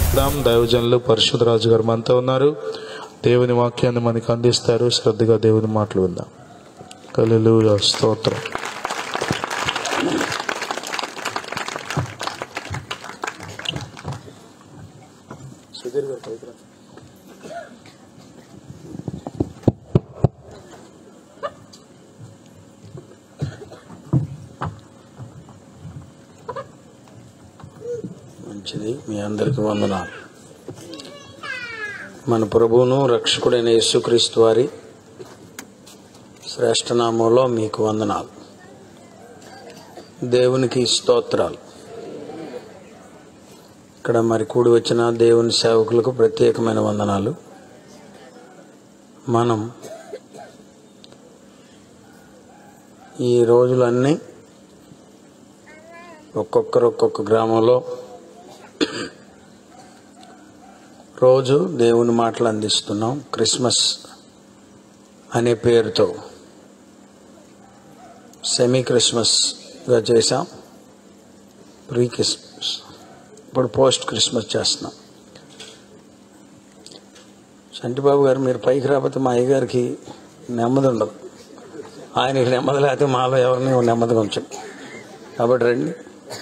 దాం దైవజనులు పరిశుద్ధ రాజు గారు మనతో ఉన్నారు దేవుని వాక్యాన్ని మనకి అందిస్తారు శ్రద్ధగా దేవుని మాటలు విందాం కలలు స్తోత్రం సుధీర్ గారు పైకి రా. మంచిది మీ అందరికి వందనాలు మన ప్రభువును రక్షకుడైన యేసుక్రీస్తు వారి శ్రేష్టనామంలో మీకు వందనాలు దేవునికి స్తోత్రాలు ఇక్కడ మరి కూడి వచ్చిన దేవుని సేవకులకు ప్రత్యేకమైన వందనాలు మనం ఈ రోజులన్నీ ఒక్కొక్కరు ఒక్కొక్క గ్రామంలో రోజు దేవుని మాటలు అందిస్తున్నాం క్రిస్మస్ అనే పేరుతో సెమీ క్రిస్మస్గా చేసాం ప్రీ క్రిస్మస్ ఇప్పుడు పోస్ట్ క్రిస్మస్ చేస్తున్నాం చంటిబాబు గారు మీరు పైకి రాకపోతే మా అయ్యగారికి నెమ్మది ఉండదు ఆయనకి నెమ్మది లేకపోతే మాలో ఎవరిని నెమ్మదిగా ఉంచం కాబట్టి రండి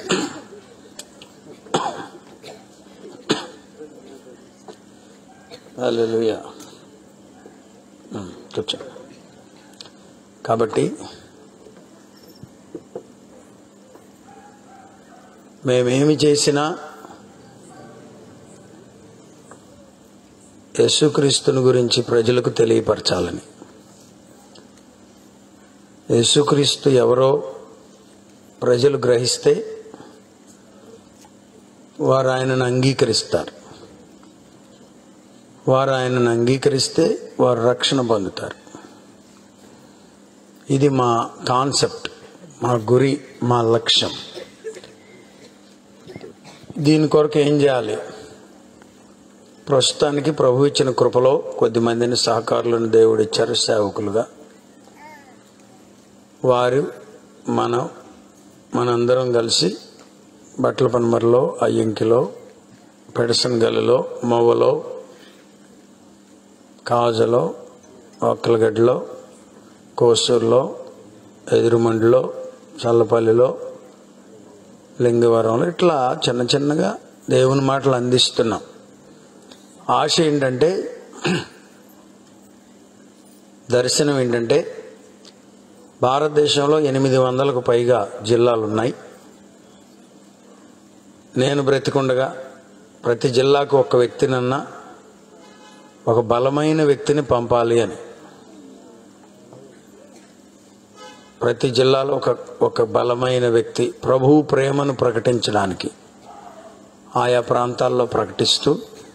హల్లెలూయా ఉమ్, కూర్చో కాబట్టి మేమేమి చేసినా యేసుక్రీస్తుని గురించి ప్రజలకు తెలియపరచాలని యేసుక్రీస్తు ఎవరో ప్రజలు గ్రహిస్తే వారు ఆయనను అంగీకరిస్తారు వారు ఆయనను అంగీకరిస్తే వారు రక్షణ పొందుతారు ఇది మా కాన్సెప్ట్ మా గురి మా లక్ష్యం దీని కొరకు ఏం చేయాలి ప్రస్తుతానికి ప్రభు ఇచ్చిన కృపలో కొద్ది మందిని సహకారులను దేవుడు ఇచ్చారు సేవకులుగా వారు మనం మనందరం కలిసి బట్టల పనమరలో అయ్యంకిలో పెడసన్ గల్లిలో మొవ్వలో కాజలో ఒక్కలగడ్డలో కోసూరులో ఎదురుమండిలో చల్లపల్లిలో లింగవరంలో ఇట్లా చిన్న చిన్నగా దేవుని మాటలు అందిస్తున్నాం ఆశ ఏంటంటే దర్శనం ఏంటంటే భారతదేశంలో ఎనిమిది వందలకు పైగా జిల్లాలు ఉన్నాయి నేను బ్రతికుండగా ప్రతి జిల్లాకు ఒక వ్యక్తినన్నా ఒక బలమైన వ్యక్తిని పంపాలి అని ప్రతి జిల్లాలో ఒక ఒక బలమైన వ్యక్తి ప్రభు ప్రేమను ప్రకటించడానికి ఆయా ప్రాంతాల్లో ప్రకటిస్తూ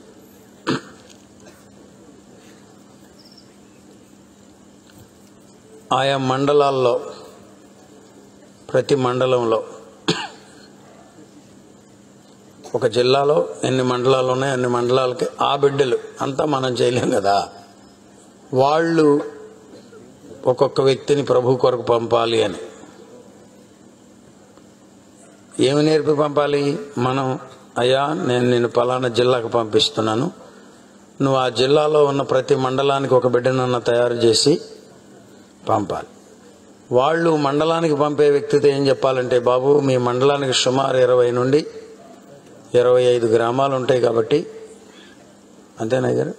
ఆయా మండలాల్లో ప్రతి మండలంలో ఒక జిల్లాలో ఎన్ని మండలాలు ఉన్నాయి అన్ని మండలాలకి ఆ బిడ్డలు అంతా మనం చేయలేం కదా వాళ్ళు ఒక్కొక్క వ్యక్తిని ప్రభు కొరకు పంపాలి అని ఏమి నేర్పి పంపాలి మనం అయ్యా నేను నేను పలానా జిల్లాకు పంపిస్తున్నాను నువ్వు ఆ జిల్లాలో ఉన్న ప్రతి మండలానికి ఒక బిడ్డనన్న తయారు చేసి పంపాలి వాళ్ళు మండలానికి పంపే వ్యక్తితో ఏం చెప్పాలంటే బాబు మీ మండలానికి సుమారు ఇరవై నుండి ఇరవై ఐదు గ్రామాలు ఉంటాయి కాబట్టి అంతేనా గారు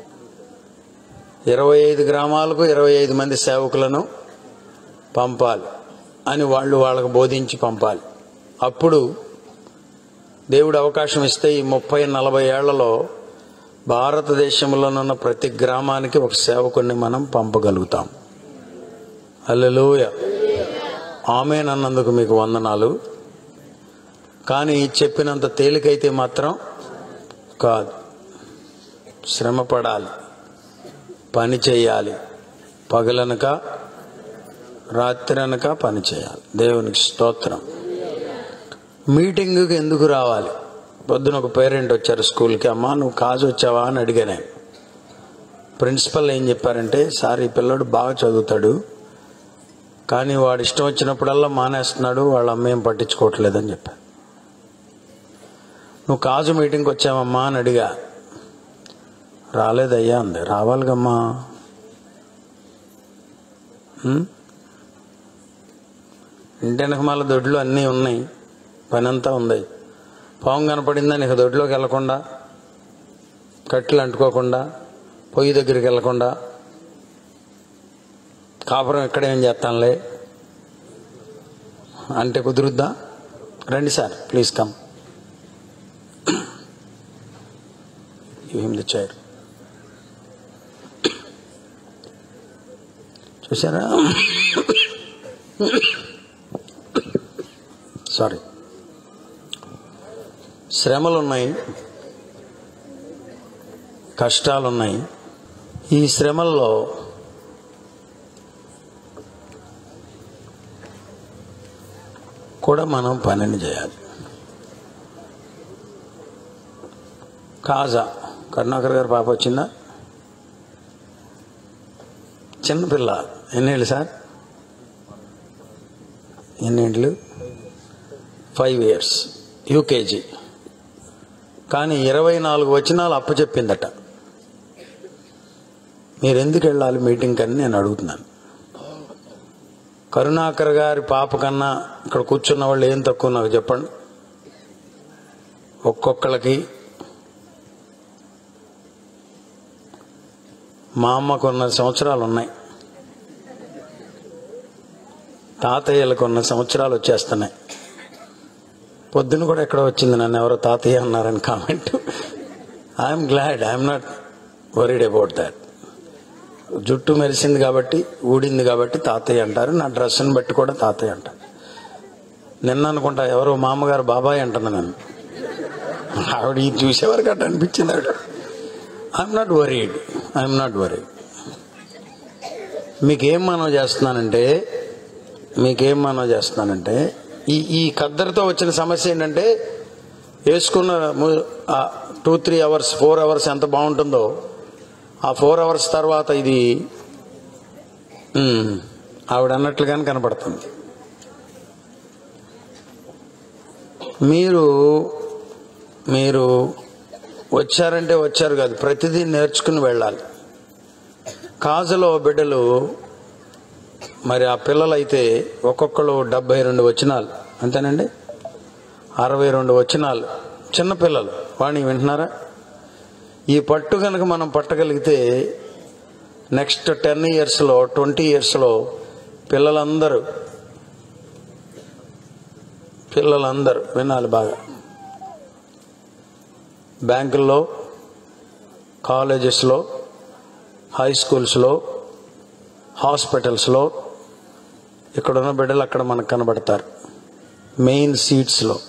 ఇరవై ఐదు గ్రామాలకు ఇరవై ఐదు మంది సేవకులను పంపాలి అని వాళ్ళు వాళ్ళకు బోధించి పంపాలి అప్పుడు దేవుడు అవకాశం ఇస్తే ఈ ముప్పై నలభై ఏళ్లలో భారతదేశంలోనున్న ప్రతి గ్రామానికి ఒక సేవకుని మనం పంపగలుగుతాం అల్లెలూయ ఆమెనన్నందుకు మీకు వందనాలు కానీ చెప్పినంత తేలికైతే మాత్రం కాదు శ్రమ పడాలి పని చేయాలి పగలనక రాత్రి అనక పని చేయాలి దేవునికి స్తోత్రం మీటింగ్కి ఎందుకు రావాలి పొద్దున ఒక పేరెంట్ వచ్చారు స్కూల్కి అమ్మా నువ్వు కాజు వచ్చావా అని అడిగాను నేను. ప్రిన్సిపల్ ఏం చెప్పారంటే సార్ ఈ పిల్లడు బాగా చదువుతాడు కానీ వాడు ఇష్టం వచ్చినప్పుడల్లా మానేస్తున్నాడు వాళ్ళ అమ్మ ఏం పట్టించుకోవట్లేదని చెప్పారు నువ్వు కాజు మీటింగ్కి వచ్చావమ్మా అని అడిగా రాలేదయ్యా అంది రావాలిగమ్మా ఉం? ఇంటి వెనకమాల దొడ్లు అన్నీ ఉన్నాయి పని అంతా ఉంది పాము కనపడిందని ఇక దొడ్లోకి వెళ్లకుండా కట్టెలు అంటుకోకుండా పొయ్యి దగ్గరికి వెళ్లకుండా కాపురం ఇక్కడేం చేస్తానులే అంటే కుదురుద్దా రండి సార్ ప్లీజ్ కమ్ ఏం తెచ్చారు చూసారా సారీ శ్రమలు ఉన్నాయి కష్టాలు ఉన్నాయి ఈ శ్రమల్లో కూడా మనం పనిని చేయాలి కాజా కరుణాకర్ గారి పాప వచ్చిందా చిన్నపిల్ల ఎన్నేళ్ళు సార్ ఎన్నేళ్ళు ఫైవ్ ఇయర్స్ యూకేజీ కానీ ఇరవై నాలుగు వచనాలు అప్పచెప్పిందట మీరు ఎందుకు వెళ్ళాలి మీటింగ్ అని నేను అడుగుతున్నాను కరుణాకర్ గారి పాప కన్నా ఇక్కడ కూర్చున్న వాళ్ళు ఏం తక్కువ నాకు చెప్పండి ఒక్కొక్కళ్ళకి మా అమ్మకు ఉన్న సంవత్సరాలు ఉన్నాయి తాతయ్యలకు ఉన్న సంవత్సరాలు వచ్చేస్తున్నాయి పొద్దున కూడా ఎక్కడ వచ్చింది నన్ను ఎవరో తాతయ్య అన్నారని comment I'm glad I'm not worried about that జుట్టు మెరిసింది కాబట్టి ఊడింది కాబట్టి తాతయ్య అంటారు నా డ్రెస్ని బట్టి కూడా తాతయ్య అంటారు నిన్న అనుకుంటా ఎవరో మామగారు బాబాయ్ అంటుంది నన్ను ఆవిడ ఇది చూసేవారికి అట్ట అనిపించింది ఆవిడ I'm not worried I'm not worried మీకేం మనవి చేస్తున్నానంటే మీకేం మనవి చేస్తున్నానంటే ఈ ఈ ఖద్దరుతో వచ్చిన సమస్య ఏంటంటే వేసుకున్న two three hours four hours ఎంత బాగుంటుందో ఆ ఫోర్ అవర్స్ తర్వాత ఇది ఉమ్, ఆవిడ అన్నట్లుగానే కనపడుతుంది మీరు మీరు వచ్చారంటే వచ్చారు కాదు ప్రతిదీ నేర్చుకుని వెళ్ళాలి కాజలో బిడ్డలు మరి ఆ పిల్లలైతే ఒక్కొక్కరు డెబ్బై రెండు వచనాలు అంతేనండి అరవై రెండు వచనాలు చిన్నపిల్లలు వాణి వింటున్నారా ఈ పట్టు కనుక మనం పట్టగలిగితే నెక్స్ట్ టెన్ ఇయర్స్లో ట్వంటీ ఇయర్స్లో పిల్లలందరూ పిల్లలందరూ వినాలి బాగా బ్యాంకుల్లో కాలేజెస్లో హై స్కూల్స్లో హాస్పిటల్స్లో ఇక్కడ ఉన్న బిడ్డలు అక్కడ మనకు కనబడతారు మెయిన్ సీట్స్లో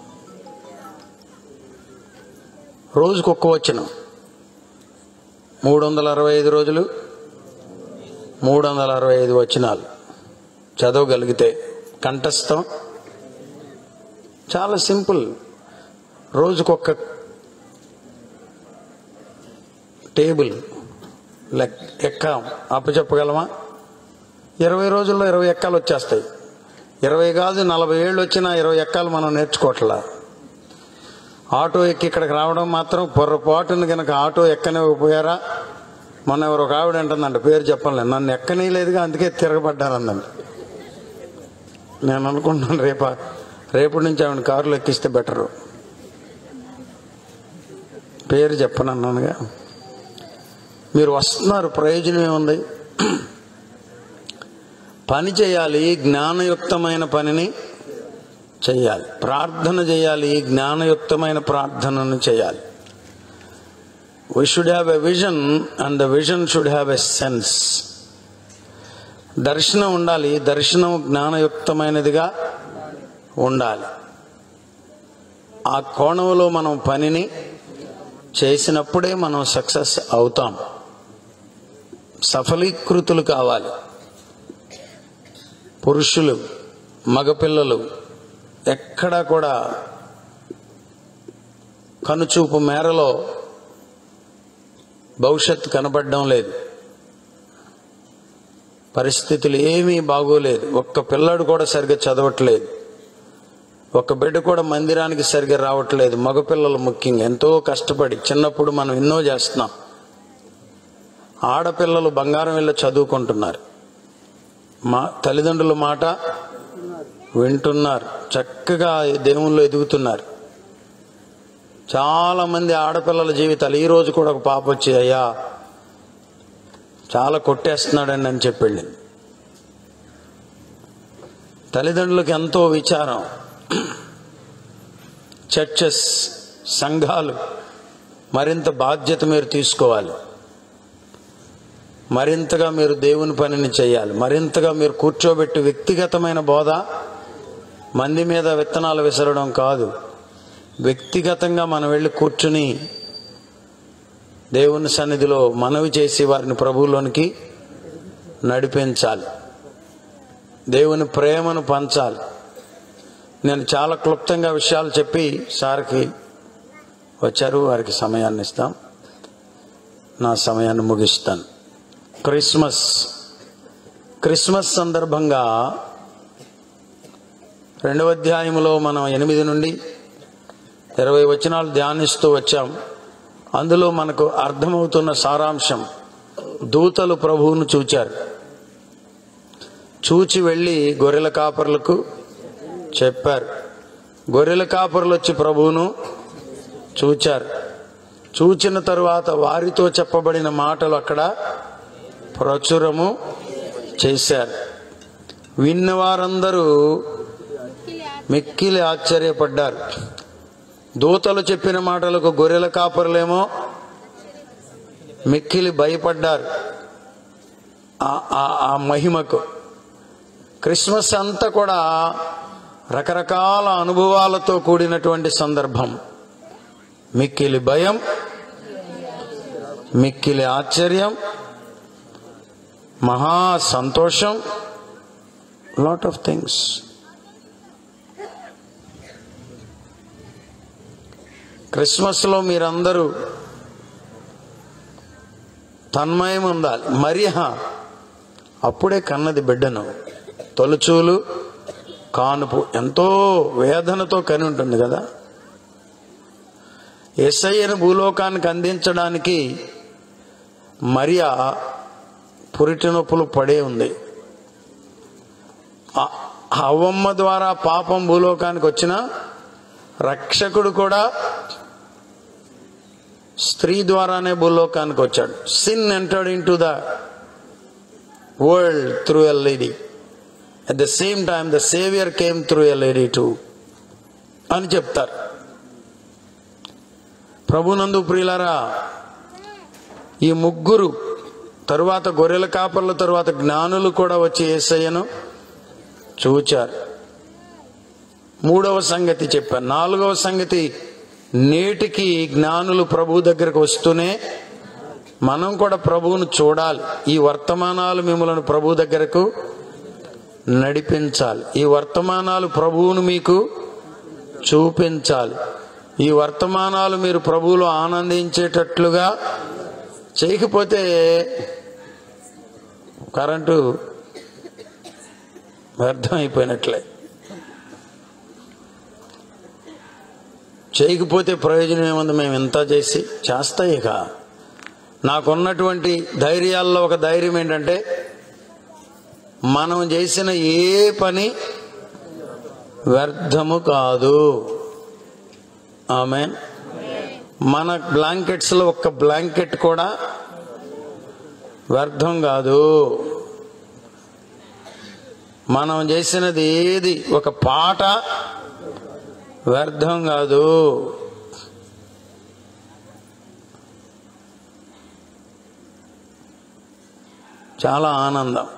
రోజుకు ఒక్క వచ్చిన మూడు వందల అరవై ఐదు రోజులు మూడు వందల అరవై ఐదు వచనాలు చదవగలిగితే కంఠస్థం చాలా సింపుల్ రోజుకొక టేబుల్ లెక్ ఎక్క అప్పచెప్పగలమా ఇరవై రోజుల్లో ఇరవై ఎక్కాలు వచ్చేస్తాయి ఇరవై కాదు నలభై ఏళ్ళు వచ్చినా ఇరవై ఎక్కాలు మనం నేర్చుకోవట్లా ఆటో ఎక్కి ఇక్కడికి రావడం మాత్రం పొర్రపాటును కనుక ఆటో ఎక్కనివ్వకపోయారా మొన్న ఎవరు ఒక ఆవిడ అంటుందంట పేరు చెప్పలే నన్ను ఎక్కనీయలేదుగా అందుకే తిరగబడ్డానందండి నేను అనుకుంటున్నాను రేపా రేపటి నుంచి ఆవిడ కారులో ఎక్కిస్తే బెటరు పేరు చెప్పనన్నానుగా మీరు వస్తున్నారు ప్రయోజనం ఏముంది పని చేయాలి జ్ఞానయుక్తమైన పనిని చేయాలి ప్రార్థన చేయాలి జ్ఞానయుక్తమైన ప్రార్థనను చేయాలి we should have a vision and the vision should have a sense దర్శనం ఉండాలి దర్శనం జ్ఞానయుక్తమైనదిగా ఉండాలి ఆ కోణంలో మనం పనిని చేసినప్పుడే మనం సక్సెస్ అవుతాం సఫలీకృతులు కావాలి పురుషులు మగపిల్లలు ఎక్కడా కూడా కనుచూపు మేరలో భవిష్యత్తు కనబడడం లేదు పరిస్థితులు ఏమీ బాగోలేదు ఒక్క పిల్లాడు కూడా సరిగ్గా చదవట్లేదు ఒక బిడ్డ కూడా మందిరానికి సరిగ్గా రావట్లేదు మగపిల్లలు ముఖ్యంగా ఎంతో కష్టపడి చిన్నప్పుడు మనం ఎన్నో చేస్తున్నాం ఆడపిల్లలు బంగారం వెళ్ళి చదువుకుంటున్నారు మా తల్లిదండ్రుల మాట వింటున్నారు చక్కగా దేవుళ్ళు ఎదుగుతున్నారు చాలా మంది ఆడపిల్లల జీవితాలు ఈ రోజు కూడా ఒక పాప వచ్చి అయ్యా చాలా కొట్టేస్తున్నాడండి అని చెప్పి వెళ్ళింది తల్లిదండ్రులకు ఎంతో విచారం చర్చెస్ సంఘాలు మరింత బాధ్యత మీరు తీసుకోవాలి మరింతగా మీరు దేవుని పనిని చేయాలి మరింతగా మీరు కూర్చోబెట్టి వ్యక్తిగతమైన బోధ మంది మీద విత్తనాలు విసరడం కాదు వ్యక్తిగతంగా మనం వెళ్ళి కూర్చుని దేవుని సన్నిధిలో మనవి చేసి వారిని ప్రభువులోనికి నడిపించాలి దేవుని ప్రేమను పంచాలి నేను చాలా క్లుప్తంగా విషయాలు చెప్పి సార్కి వచ్చారు వారికి సమయాన్ని ఇస్తాం నా సమయాన్ని ముగిస్తాను క్రిస్మస్ క్రిస్మస్ సందర్భంగా రెండవ అధ్యాయంలో మనం ఎనిమిది నుండి ఇరవై వచనాలు ధ్యానిస్తూ వచ్చాం అందులో మనకు అర్థమవుతున్న సారాంశం దూతలు ప్రభువును చూచారు చూచి వెళ్ళి గొర్రెల కాపర్లకు చెప్పారు గొర్రెల కాపర్లు వచ్చి ప్రభువును చూచారు చూచిన తరువాత వారితో చెప్పబడిన మాటలు అక్కడ ప్రచురము చేశారు విన్నవారందరూ మిక్కిలి ఆశ్చర్యపడ్డారు దూతలు చెప్పిన మాటలకు గొర్రెల కాపరులేమో మిక్కిలి భయపడ్డారు ఆ- ఆ- ఆ మహిమకు క్రిస్మస్ అంతా కూడా రకరకాల అనుభవాలతో కూడినటువంటి సందర్భం మిక్కిలి భయం మిక్కిలి ఆశ్చర్యం మహా సంతోషం లాట్ ఆఫ్ థింగ్స్ క్రిస్మస్లో మీరందరూ తన్మయం ఉండాలి మరియ అప్పుడే కన్నది బిడ్డను తొలుచూలు కానుపు ఎంతో వేదనతో కని ఉంటుంది కదా ఎస్ఐను భూలోకానికి అందించడానికి మరియా పురిటి నొప్పులు పడే ఉంది ఆ- అవ్వమ్మ ద్వారా పాపం భూలోకానికి వచ్చిన రక్షకుడు కూడా స్త్రీ ద్వారానే భూలోకానికి వచ్చాడు sin entered into the world through a lady at the same time the saviour came through a lady too అని చెప్తారు ప్రభునందు ప్రియులారా ఈ ముగ్గురు తరువాత గొర్రెల కాపర్ల తరువాత జ్ఞానులు కూడా వచ్చి ఏసయ్యను చూచారు మూడవ సంగతి చెప్పాను నాలుగవ సంగతి నేటికి జ్ఞానులు ప్రభు దగ్గరకు వస్తూనే మనం కూడా ప్రభువును చూడాలి ఈ వర్తమానాలు మిమ్మల్ని ప్రభు దగ్గరకు నడిపించాలి ఈ వర్తమానాలు ప్రభువును మీకు చూపించాలి ఈ వర్తమానాలు మీరు ప్రభువులో ఆనందించేటట్లుగా చేయకపోతే కరెంటు వ్యర్థం అయిపోయినట్లే చేయకపోతే ప్రయోజనం ఏముంది మేము ఇంత చేసి చేస్తా ఇక నాకున్నటువంటి ధైర్యాల్లో ఒక ధైర్యం ఏంటంటే మనం చేసిన ఏ పని వ్యర్థము కాదు ఆమె మన బ్లాంకెట్స్ లో ఒక్క బ్లాంకెట్ కూడా వ్యర్థం కాదు మనం చేసినది ఏది ఒక పాట వ్యర్థం కాదు చాలా ఆనందం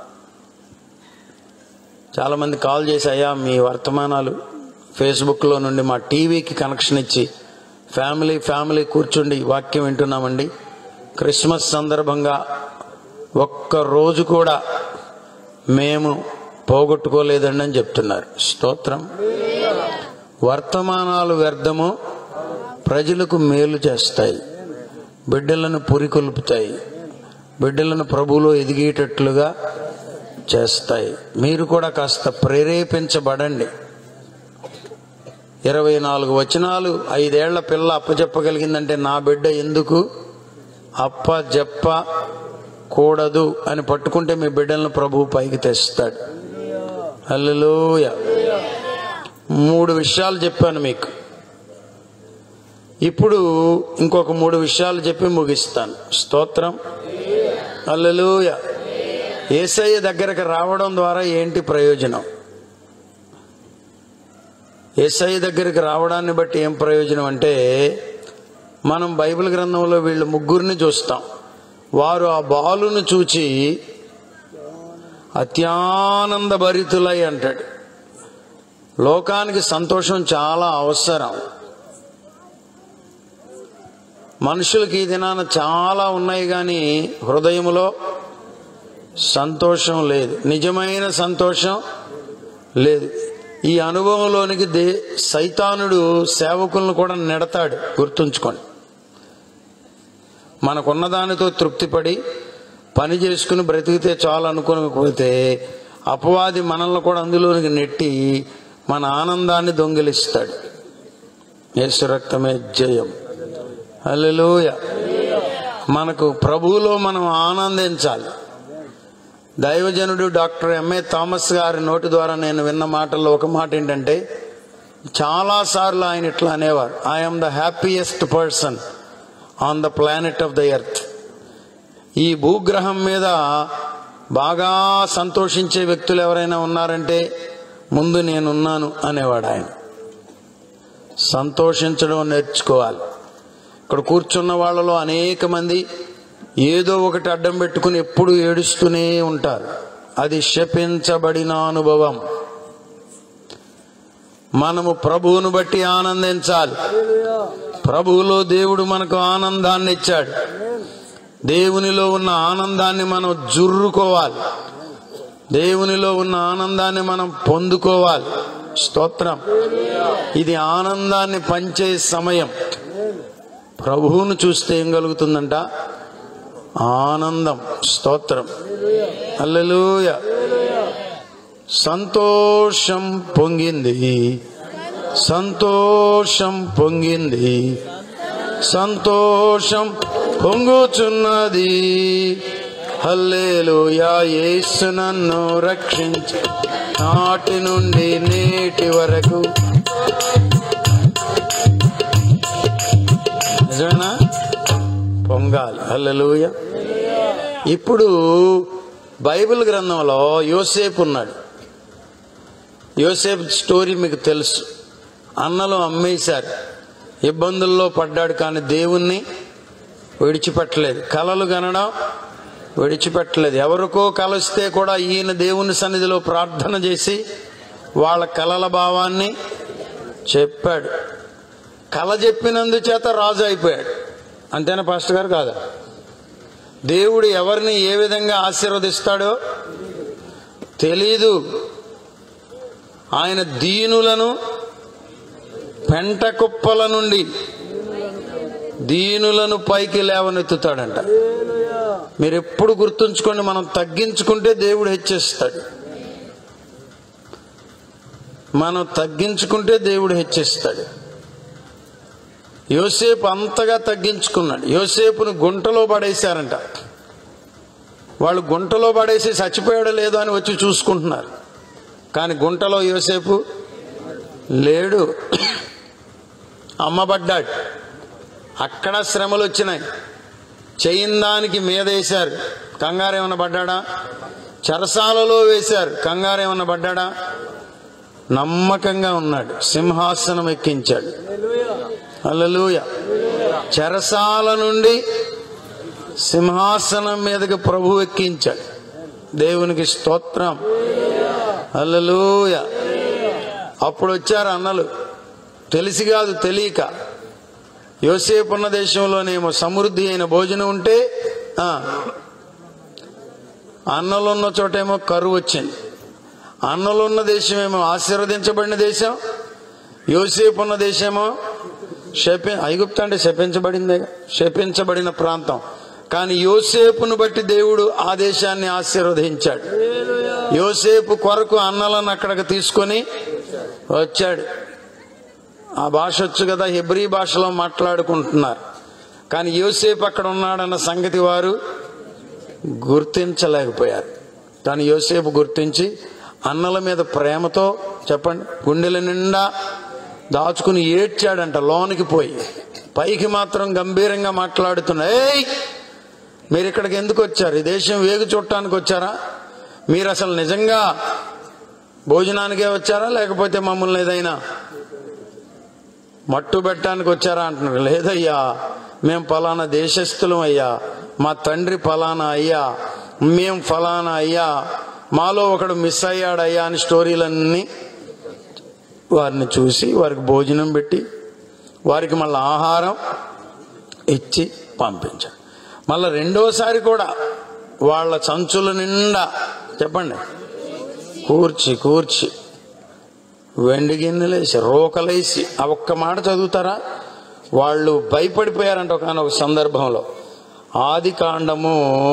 చాలా మంది కాల్ చేసి అయ్యా మీ వర్తమానాలు ఫేస్బుక్లో నుండి మా టీవీకి కనెక్షన్ ఇచ్చి ఫ్యామిలీ ఫ్యామిలీ కూర్చుండి వాక్యం వింటున్నామండి క్రిస్మస్ సందర్భంగా ఒక్క రోజు కూడా మేము పోగొట్టుకోలేదండి అని చెప్తున్నారు స్తోత్రం వర్తమానాలు వ్యర్థము ప్రజలకు మేలు చేస్తాయి బిడ్డలను పురికొల్పుతాయి బిడ్డలను ప్రభువులో ఎదిగేటట్లుగా చేస్తాయి మీరు కూడా కాస్త ప్రేరేపించబడండి ఇరవై నాలుగు వచనాలు ఐదేళ్ల పిల్ల అప్పచెప్పగలిగిందంటే నా బిడ్డ ఎందుకు అప్ప చెప్ప కూడదు అని పట్టుకుంటే మీ బిడ్డలను ప్రభువు పైకి తెస్తాడు హల్లెలూయ మూడు విషయాలు చెప్పాను మీకు ఇప్పుడు ఇంకొక మూడు విషయాలు చెప్పి ముగిస్తాను స్తోత్రం హల్లెలూయ ఏసయ్య దగ్గరకు రావడం ద్వారా ఏంటి ప్రయోజనం ఏసఐ దగ్గరికి రావడాన్ని బట్టి ఏం ప్రయోజనం అంటే మనం బైబిల్ గ్రంథంలో వీళ్ళు ముగ్గురిని చూస్తాం వారు ఆ బాలును చూచి అత్యానంద భరితులై అంటాడు లోకానికి సంతోషం చాలా అవసరం మనుషులకి ఈ దినాన చాలా ఉన్నాయి కానీ హృదయములో సంతోషం లేదు నిజమైన సంతోషం లేదు ఈ అనుభవంలోనికి దే సైతానుడు సేవకులను కూడా నెడతాడు గుర్తుంచుకోండి మనకున్న దానితో తృప్తిపడి పని చేసుకుని బ్రతికితే చాలు అనుకుని పోతే అపవాది మనల్ని కూడా అందులోనికి నెట్టి మన ఆనందాన్ని దొంగిలిస్తాడు యేసు రక్తమే జయం హల్లెలూయ మనకు ప్రభువులో మనం ఆనందించాలి దైవజనుడు డాక్టర్ ఎంఏ థామస్ గారి నోటి ద్వారా నేను విన్న మాటల్లో ఒక మాట ఏంటంటే చాలాసార్లు ఆయన ఇట్లా అనేవారు I'm the happiest person on the planet of the earth ఈ భూగ్రహం మీద బాగా సంతోషించే వ్యక్తులు ఎవరైనా ఉన్నారంటే ముందు నేనున్నాను అనేవాడు ఆయన సంతోషించడం నేర్చుకోవాలి ఇక్కడ కూర్చున్న వాళ్ళలో అనేక మంది ఏదో ఒకటి అడ్డం పెట్టుకుని ఎప్పుడు ఏడుస్తూనే ఉంటారు అది శపించబడిన అనుభవం మనము ప్రభువును బట్టి ఆనందించాలి ప్రభువులో దేవుడు మనకు ఆనందాన్ని ఇచ్చాడు దేవునిలో ఉన్న ఆనందాన్ని మనం జుర్రుకోవాలి దేవునిలో ఉన్న ఆనందాన్ని మనం పొందుకోవాలి స్తోత్రం ఇది ఆనందాన్ని పంచే సమయం ప్రభువును చూస్తే ఏం కలుగుతుందంట ఆనందం స్తోత్రం అల్లెలూయ సంతోషం పొంగింది సంతోషం పొంగింది సంతోషం పొంగుచున్నది హల్లేలుయా యేసు నన్ను రక్షించి నాటి నుండి నేటి వరకు నిజమేనా పొంగాలి హల్లెలూయ ఇప్పుడు బైబిల్ గ్రంథంలో యోసేపు ఉన్నాడు యోసేపు స్టోరీ మీకు తెలుసు అన్నలు అమ్మేశారు ఇబ్బందుల్లో పడ్డాడు కానీ దేవుణ్ణి విడిచిపెట్టలేదు కలలు కనడం విడిచిపెట్టలేదు ఎవరికో కలుస్తే కూడా ఈయన దేవుని సన్నిధిలో ప్రార్థన చేసి వాళ్ళ కలల భావాన్ని చెప్పాడు కళ చెప్పినందుచేత రాజు అయిపోయాడు అంతేనా పాస్టర్ గారు కాదా దేవుడు ఎవరిని ఏ విధంగా ఆశీర్వదిస్తాడో తెలీదు ఆయన దీనులను పెంట కుప్పల నుండి దీనులను పైకి లేవనెత్తుతాడంట మీరు ఎప్పుడు గుర్తుంచుకోండి మనం తగ్గించుకుంటే దేవుడు హెచ్చిస్తాడు మనం తగ్గించుకుంటే దేవుడు హెచ్చిస్తాడు యోసేపు అంతగా తగ్గించుకున్నాడు యోసేపును గుంటలో పడేశారంట వాళ్ళు గుంటలో పడేసి చచ్చిపోయాడో లేదో అని వచ్చి చూసుకుంటున్నారు కానీ గుంటలో యోసేపు లేడు అమ్మబడ్డాడు అక్కడ శ్రమలు వచ్చినాయి చేయిందానికి మీద వేశారు కంగారేమన్నా పడ్డాడా చెరసాలలో వేశారు కంగారేమన్నా పడ్డాడా నమ్మకంగా ఉన్నాడు సింహాసనం ఎక్కించాడు అల్లెలూయ చెరసాల నుండి సింహాసనం మీదకి ప్రభు ఎక్కించాడు దేవునికి స్తోత్రం అల్లెలూయ అప్పుడు వచ్చారు అన్నలు తెలిసి కాదు తెలియక యోసేపు ఉన్న దేశంలోనేమో సమృద్ధి అయిన భోజనం ఉంటే ఆ, అన్నలున్న చోటేమో కరువు వచ్చింది అన్నలున్న దేశమేమో ఆశీర్వదించబడిన దేశం యోసేపు ఉన్న దేశమో శపి ఐగుప్తు అంటే శపించబడిందే శపించబడిన ప్రాంతం కానీ యోసేపును బట్టి దేవుడు ఆ దేశాన్ని ఆశీర్వదించాడు యోసేపు కొరకు అన్నలను అక్కడికి తీసుకొని వచ్చాడు ఆ భాష వచ్చు కదా హెబ్రీ భాషలో మాట్లాడుకుంటున్నారు కానీ యోసేపు అక్కడ ఉన్నాడన్న సంగతి వారు గుర్తించలేకపోయారు కానీ యోసేపు గుర్తించి అన్నల మీద ప్రేమతో చెప్పండి గుండెల నిండా దాచుకుని ఏడ్చాడంట లోనికి పోయి పైకి మాత్రం గంభీరంగా మాట్లాడుతున్నా ఏయ్ మీరు ఇక్కడికి ఎందుకు వచ్చారు ఈ దేశం వేగు చూడటానికి వచ్చారా మీరు అసలు నిజంగా భోజనానికే వచ్చారా లేకపోతే మమ్మల్ని ఏదైనా మట్టు పెట్టడానికి వచ్చారా అంటున్నారు లేదయ్యా మేం ఫలానా దేశస్థులం అయ్యా మా తండ్రి ఫలానా అయ్యా మేం ఫలానా అయ్యా మాలో ఒకడు మిస్ అయ్యాడయ్యా అని స్టోరీలన్నీ వారిని చూసి వారికి భోజనం పెట్టి వారికి మళ్ళీ ఆహారం ఇచ్చి పంపించాడు మళ్ళీ రెండోసారి కూడా వాళ్ళ సంచుల నిండా చెప్పండి కూర్చి కూర్చి వెండి గిన్నెలేసి రోకలేసి ఆ ఒక్క మాట చదువుతారా వాళ్ళు భయపడిపోయారంట ఒకనొక సందర్భంలో ఆది కాండము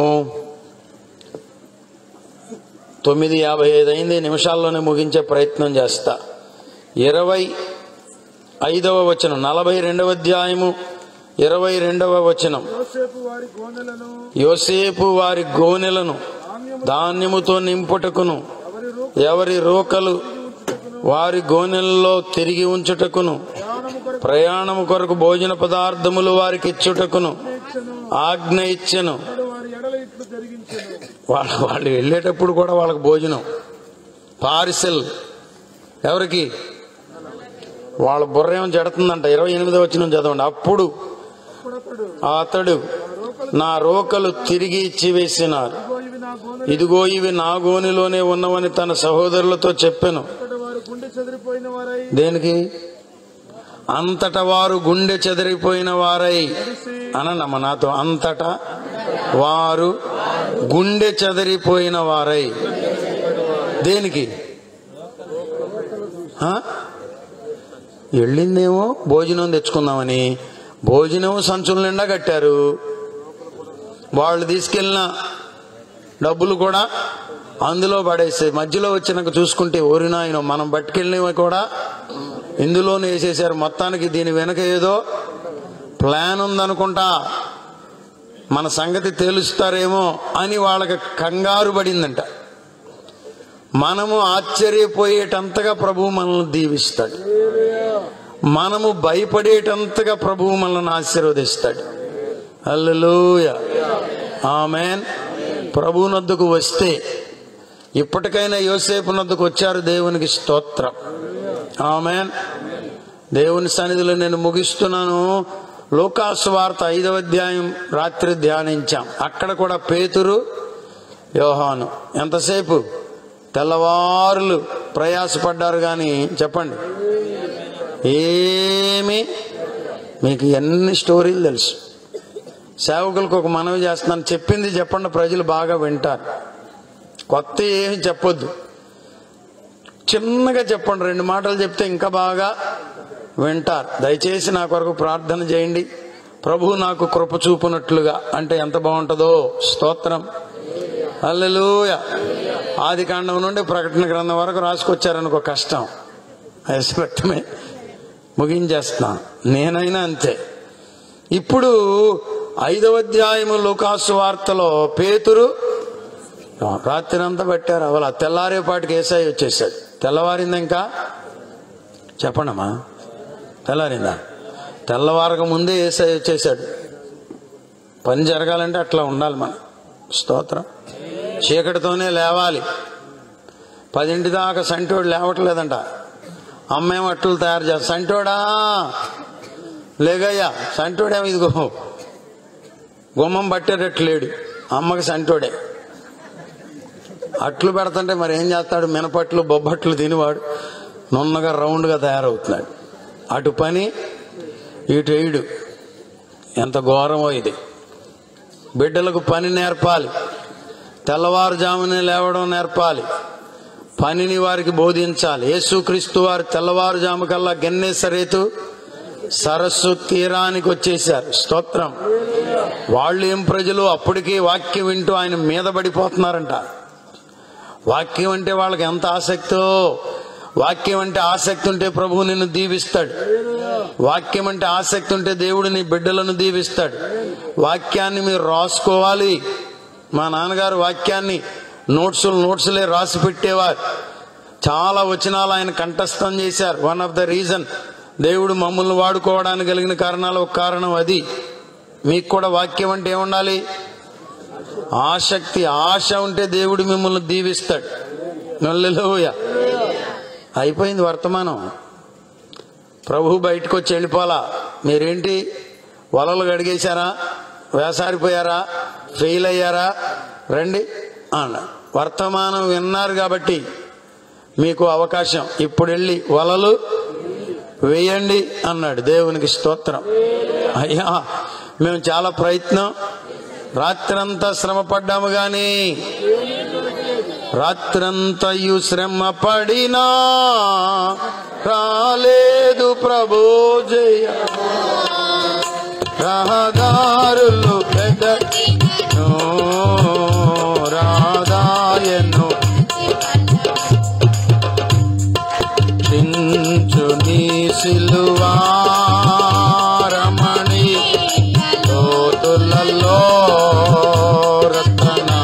తొమ్మిది యాభై ఐదు అయింది నిమిషాల్లోనే ముగించే ప్రయత్నం చేస్తా ఇరవై ఐదవ వచనం నలభై రెండవ అధ్యాయము ఇరవై రెండవ వచనం యోసేపు వారి గోనెలను యోసేపు వారి గోనెలను ధాన్యముతో నింపుటకును ఎవరి రూప ఎవరి రోకలు వారి గోనెలలో తిరిగి ఉంచుటకును ప్రయాణము కొరకు ప్రయాణము కొరకు భోజన పదార్థములు వారికి ఇచ్చుటకును ఇచ్చెను ఆజ్ఞ ఇచ్చెను అతడు వారి ఎడల ఇట్లు జరిగించెను వాళ్ళు వాళ్ళు వెళ్ళేటప్పుడు కూడా వాళ్ళకి భోజనం పార్సెల్ ఎవరికి వాళ్ళ బుర్ర ఏమో జడుతుందంట ఇరవై ఎనిమిది వచ్చిన చదవండి అప్పుడు అప్పుడతడు అతడు నా రోకలు తిరిగి ఇచ్చి వేసినారు ఇదిగో ఇవి నా గోనెలు ఇదిగో ఇవి నా గోనిలోనే ఉన్నవని తన సహోదరులతో చెప్పాను అతడు వారు గుండె చెదిరిపోయిన వారై దేనికి అంతట వారు గుండె చెదిరిపోయిన వారై అనన్నమ్మ నాతో అంతటా వారు గుండె చెదిరిపోయిన వారై దేనికి ఆ? వెళ్ళిందేమో భోజనం తెచ్చుకుందామని భోజనం సంచుల నిండా కట్టారు వాళ్ళు తీసుకెళ్ళిన డబ్బులు కూడా అందులో పడేస్తే మధ్యలో వచ్చినాక చూసుకుంటే ఓరినాయన మనం పట్టుకెళ్ళినవి కూడా ఇందులోనే వేసేసారు మొత్తానికి దీని వెనక ఏదో ప్లాన్ ఉందనుకుంటా మన సంగతి తేలుస్తారేమో అని వాళ్ళకి కంగారు పడిందంట మనము ఆశ్చర్యపోయేటంతగా ప్రభువు మనల్ని దీవిస్తాడు మనము భయపడేటంతగా ప్రభువు మనల్ని ఆశీర్వదిస్తాడు హల్లెలూయ ఆమెన్ ప్రభు నొద్దకు వస్తే ఇప్పటికైనా యోసేపు నొద్దకు వచ్చారు దేవునికి స్తోత్రం ఆమెన్ దేవుని సన్నిధిలో నేను ముగిస్తున్నాను లోకాసు వార్త ఐదవ అధ్యాయం రాత్రి ధ్యానించాం అక్కడ కూడా పేతురు యోహాను ఎంతసేపు తెల్లవారులు ప్రయాసపడ్డారు కానీ చెప్పండి ఏమి మీకు ఎన్ని స్టోరీలు తెలుసు సేవకులకు ఒక మనవి చేస్తున్నాను చెప్పింది చెప్పండి ప్రజలు బాగా వింటారు కొత్త ఏమి చెప్పొద్దు చిన్నగా చెప్పండి రెండు మాటలు చెప్తే ఇంకా బాగా వింటారు దయచేసి నా కొరకు ప్రార్థన చేయండి ప్రభు నాకు కృప చూపునట్లుగా అంటే ఎంత బాగుంటుందో స్తోత్రం అల్లెలూయ ఆది కాండం నుండి ప్రకటన గ్రంథం వరకు రాసుకొచ్చారనుకో కష్టం ఐశ్వర్యమే ముగించేస్తాను నేనైనా అంతే ఇప్పుడు ఐదవ అధ్యాయము లోకాసు వార్తలో పేతురు రాత్రి అంతా పెట్టారు అవల తెల్లారేపాటికి ఏసాయి వచ్చేసాడు తెల్లవారిందా ఇంకా చెప్పండమ్మా తెల్లారిందా తెల్లవారక ముందే ఏసాయి వచ్చేసాడు పని జరగాలంటే అట్లా ఉండాలి మనం స్తోత్రం చీకటితోనే లేవాలి పదింటి దాకా సంటోడు లేవట్లేదంట అమ్మేమో అట్లు తయారు చేస్తా సంటోడా లేగయ్యా సంటోడేమో ఇదిగో గుమ్మం పట్టేటట్టు లేడు అమ్మకి సంటోడే అట్లు పెడతంటే మరి ఏం చేస్తాడు మినపట్లు బొబ్బట్లు తినివాడు నున్నగా రౌండ్గా తయారవుతున్నాడు అటు పని ఇటు వేయుడు ఎంత ఘోరమో ఇది బిడ్డలకు పని నేర్పాలి తెల్లవారుజామునే లేవడం నేర్పాలి పనిని వారికి బోధించాలి యేసుక్రీస్తు వారు తెల్లవారుజాము కల్లా గన్నేసరేతు సరస్సు తీరానికి వచ్చేసారు స్తోత్రం వాళ్ళు ఏం ప్రజలు అప్పటికే వాక్యం వింటూ ఆయన మీద పడిపోతున్నారంట వాక్యం అంటే వాళ్ళకి ఎంత ఆసక్తో వాక్యం అంటే ఆసక్తి ఉంటే ప్రభువు నిన్ను దీవిస్తాడు వాక్యం అంటే ఆసక్తి ఉంటే దేవుడు నీ బిడ్డలను దీవిస్తాడు వాక్యాన్ని మీరు రాసుకోవాలి మా నాన్నగారు వాక్యాన్ని నోట్సులు నోట్సులే రాసి పెట్టేవారు చాలా వచనాలు ఆయన కంఠస్థం చేశారు వన్ ఆఫ్ ద రీజన్ దేవుడు మమ్మల్ని వాడుకోవడానికి కలిగిన కారణాలు ఒక కారణం అది మీకు కూడా వాక్యం అంటే ఏముండాలి ఆసక్తి ఆశ ఉంటే దేవుడు మిమ్మల్ని దీవిస్తాడు నల్లెలూయ అయిపోయింది వర్తమానం ప్రభు బయటకు వచ్చి వెళ్ళిపోలా మీరేంటి వలలు గడిగేశారా వేసారిపోయారా ఫెయిల్ అయ్యారా రండి అన్న వర్తమానం విన్నారు కాబట్టి మీకు అవకాశం ఇప్పుడు వెళ్ళి వలలు వేయండి అన్నాడు దేవునికి స్తోత్రం అయ్యా మేము చాలా ప్రయత్నం రాత్రంతా శ్రమ పడ్డాము గాని రాత్రంతయు శ్రమ పడినా రాలేదు ప్రభు జయ రహదారులు పెద్ద రాదాయను చించు నీ సిలువారమణి లోతులలో రతన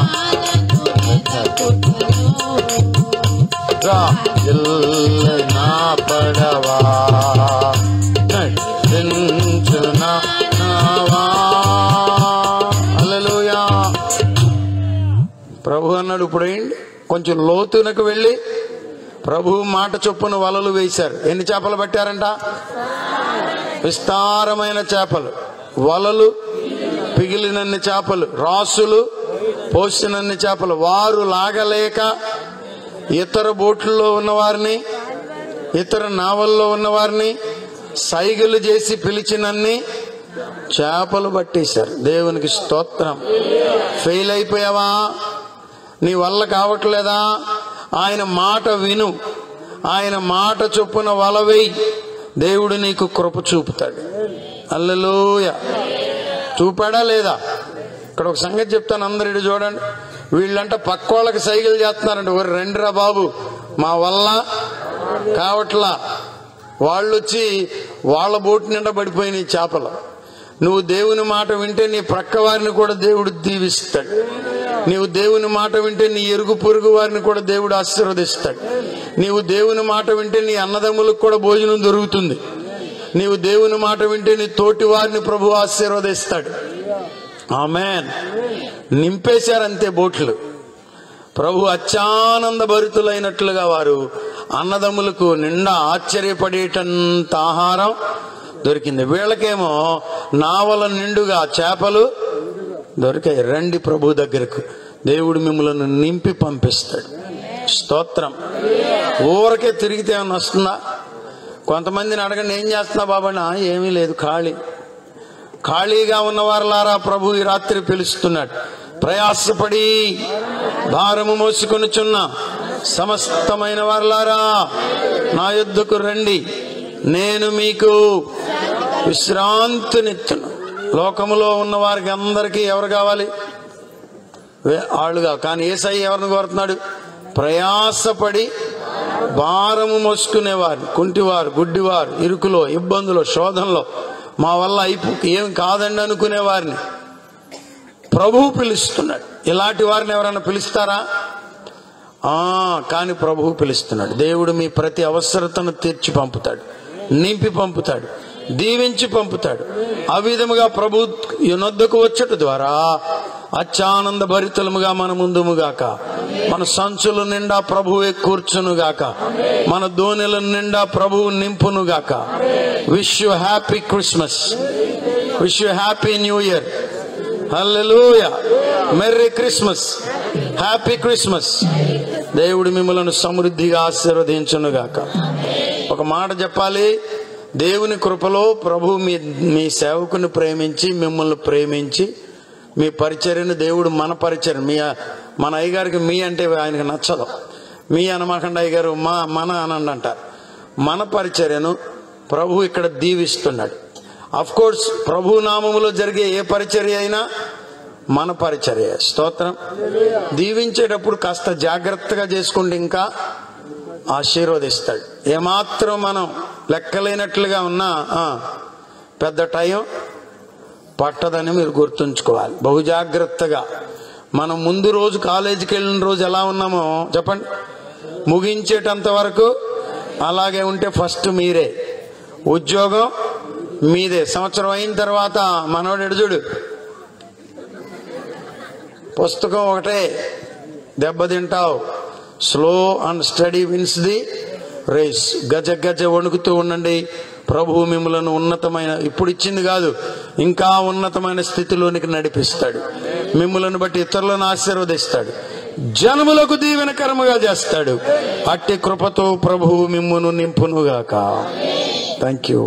రా నా పడవా చించు నావా హల్లెలూయా ప్రభు అన్నాడు ఇప్పుడు ఏంటి కొంచెం లోతునకు వెళ్ళి ప్రభు మాట చొప్పున వలలు వేశారు ఎన్ని చేపలు పట్టారంట విస్తారమైన చేపలు వలలు పిగిలినన్ని చేపలు రాసులు పోసినన్ని చేపలు వారు లాగలేక ఇతర బోట్లలో ఉన్నవారిని ఇతర నావల్లో ఉన్నవారిని సైగలు చేసి పిలిచినన్ని చేపలు పట్టేశారు దేవునికి స్తోత్రం ఫెయిల్ అయిపోయావా నీ వల్ల కావట్లేదా ఆయన మాట విను ఆయన మాట చొప్పున వలవేయి దేవుడు నీకు కృప చూపుతాడు అల్లెలోయ చూపాడా లేదా ఇక్కడ ఒక సంగతి చెప్తాను అందరు ఇటు చూడండి వీళ్ళంట పక్క వాళ్ళకి సైకిల్ చేస్తున్నారంట ఒరే రండిరా బాబు మా వల్ల కావట్లా వాళ్ళు వచ్చి వాళ్ళ బోటు నిండా పడిపోయినాయి చేపలు నువ్వు దేవుని మాట వింటే నీ ప్రక్క వారిని కూడా దేవుడు దీవిస్తాడు నీవు దేవుని మాట వింటే నీ ఎరుగు పొరుగు వారిని కూడా దేవుడు ఆశీర్వదిస్తాడు నీవు దేవుని మాట వింటే నీ అన్నదమ్ములకు కూడా భోజనం దొరుకుతుంది నీవు దేవుని మాట వింటే నీ తోటి వారిని ప్రభు ఆశీర్వదిస్తాడు ఆమెన్ నింపేశారంతే బోట్లు ప్రభు అత్యానంద భరితులైనట్లుగా వారు అన్నదమ్ములకు నిండా ఆశ్చర్యపడేటంత ఆహారం దొరికింది వీళ్ళకేమో నావల నిండుగా చేపలు దొరికాయి రండి ప్రభు దగ్గరకు దేవుడు మిమ్మల్ని నింపి పంపిస్తాడు స్తోత్రం ఊరకే తిరిగితే ఏమన్నా వస్తుందా కొంతమందిని అడగండి ఏం చేస్తున్నా బాబా ఏమీ లేదు ఖాళీ ఖాళీగా ఉన్న వారలారా ప్రభు ఈ రాత్రి పిలుస్తున్నాడు ప్రయాసపడి భారము మోసుకొనుచున్న సమస్తమైన వారలారా నా యుద్ధకు రండి నేను మీకు విశ్రాంతినిచ్చును లోకములో ఉన్న వారికి అందరికీ ఎవరు కావాలి వే- ఆళ్ళుగా కానీ ఏసై ఎవరిని కోరుతున్నాడు ప్రయాసపడి భారము మోసుకునేవారు కుంటివారు గుడ్డివారు ఇరుకులో ఇబ్బందులో శోధనలో మా వల్ల అయిపో ఏం కాదండి అనుకునే వారిని ప్రభువు పిలుస్తున్నాడు ఇలాంటి వారిని ఎవరైనా పిలుస్తారా ఆ కానీ ప్రభువు పిలుస్తున్నాడు దేవుడు మీ ప్రతి అవసరతను తీర్చి పంపుతాడు నింపి పంపుతాడు దీవించి పంపుతాడు ఆ విధముగా ప్రభు యునొద్దకు వచ్చట ద్వారా అత్యానంద భరితలముగా మన ముందుముగాక మన సంచుల నిండా ప్రభువే కూర్చునుగాక మన దోణిల నిండా ప్రభువు నింపునుగాక wish you happy Christmas wish you happy new year hallelujah merry Christmas happy Christmas దేవుడు మిమ్మలను సమృద్ధిగా ఆశీర్వదించునుగాక ఒక మాట చెప్పాలి దేవుని కృపలో ప్రభు మీ మీ సేవకుని ప్రేమించి మిమ్మల్ని ప్రేమించి మీ పరిచర్యను దేవుడు మన పరిచర్య మీ మన అయ్యగారికి మీ అంటే ఆయనకు నచ్చదు మీ అనమాకండ అయ్యగారు మా మన అనండి అంటారు మన పరిచర్యను ప్రభు ఇక్కడ దీవిస్తున్నాడు అఫ్ కోర్స్ ప్రభు నామములో జరిగే ఏ పరిచర్య అయినా మన పరిచర్య స్తోత్రం దీవించేటప్పుడు కాస్త జాగ్రత్తగా చేసుకుంటే ఇంకా ఆశీర్వదిస్తాడు ఏమాత్రం మనం లెక్కలేనట్లుగా ఉన్నా ఆ, పెద్ద టైం పట్టదని మీరు గుర్తుంచుకోవాలి బహు జాగ్రత్తగా మనం ముందు రోజు కాలేజీకి వెళ్ళిన రోజు ఎలా ఉన్నామో చెప్పండి ముగించేటంత వరకు అలాగే ఉంటే ఫస్ట్ మీరే ఉద్యోగం మీదే సంవత్సరం అయిన తర్వాత మనోడు ఎడు చూడు పుస్తకం ఒకటే దెబ్బతింటావు slow and study wins the race గజ గజ వణుకుతూ ఉండండి ప్రభు మిమ్మలను ఉన్నతమైన ఇప్పుడు ఇచ్చింది కాదు ఇంకా ఉన్నతమైన స్థితిలోనికి నడిపిస్తాడు మిమ్మలను బట్టి ఇతరులను ఆశీర్వదిస్తాడు జనములకు దీవెనకరముగా చేస్తాడు అట్టి కృపతో ప్రభువు మిమ్మును నింపునుగాక థ్యాంక్ యూ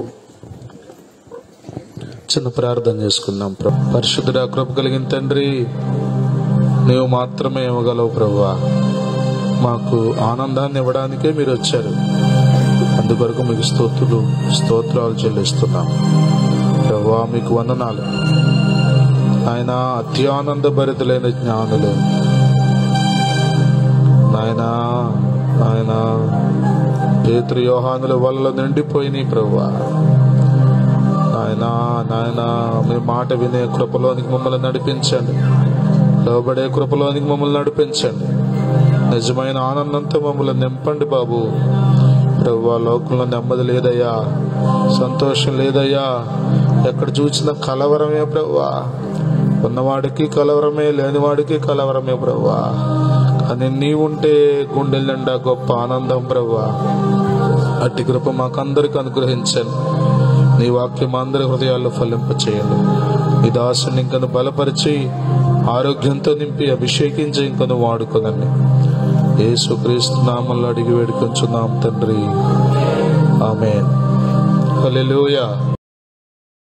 చిన్న ప్రార్థన చేసుకుందాం ప్రభు పరిశుద్ధుడ కృప కలిగిన తండ్రి నీవు మాత్రమే ఇవ్వగలవు ప్రభువా మాకు ఆనందాన్ని ఇవ్వడానికే మీరు వచ్చారు అందుకొరకు మీకు స్తోత్రులు స్తోత్రాలు చెల్లిస్తున్నాం ప్రభువా మీకు వందనాలు ఆయన అత్యానంద భరితులైన జ్ఞానులు నాయన ఆయన పేతృ యోహానుల వల్ల నిండిపోయినాయి ప్రభువా నాయనా నాయనా మీ మాట వినే కృపలోనికి మమ్మల్ని నడిపించండి లోబడే కృపలోనికి మమ్మల్ని నడిపించండి నిజమైన ఆనందంతో మమ్మల్ని నింపండి బాబు ప్రభు లోకంలో నెమ్మది లేదయ్యా సంతోషం లేదయ్యా ఎక్కడ చూసిన కలవరమే ప్రభువా ఉన్నవాడికి కలవరమే లేనివాడికి కలవరమే ప్రభువా కానీ నీవుంటే గుండెల నిండా గొప్ప ఆనందం ప్రభువా అట్టి కృప మాకందరికి అనుగ్రహించండి నీ వాక్యం అందరి హృదయాల్లో ఫలింప చేయండి ఈ దాసుని ఇంకను బలపరిచి ఆరోగ్యంతో నింపి అభిషేకించి ఇంకను వాడుకోనండి యేసు క్రీస్తు నామంలో అడిగి వేడుకొంచున్నాం తండ్రి ఆమె హల్లెలూయా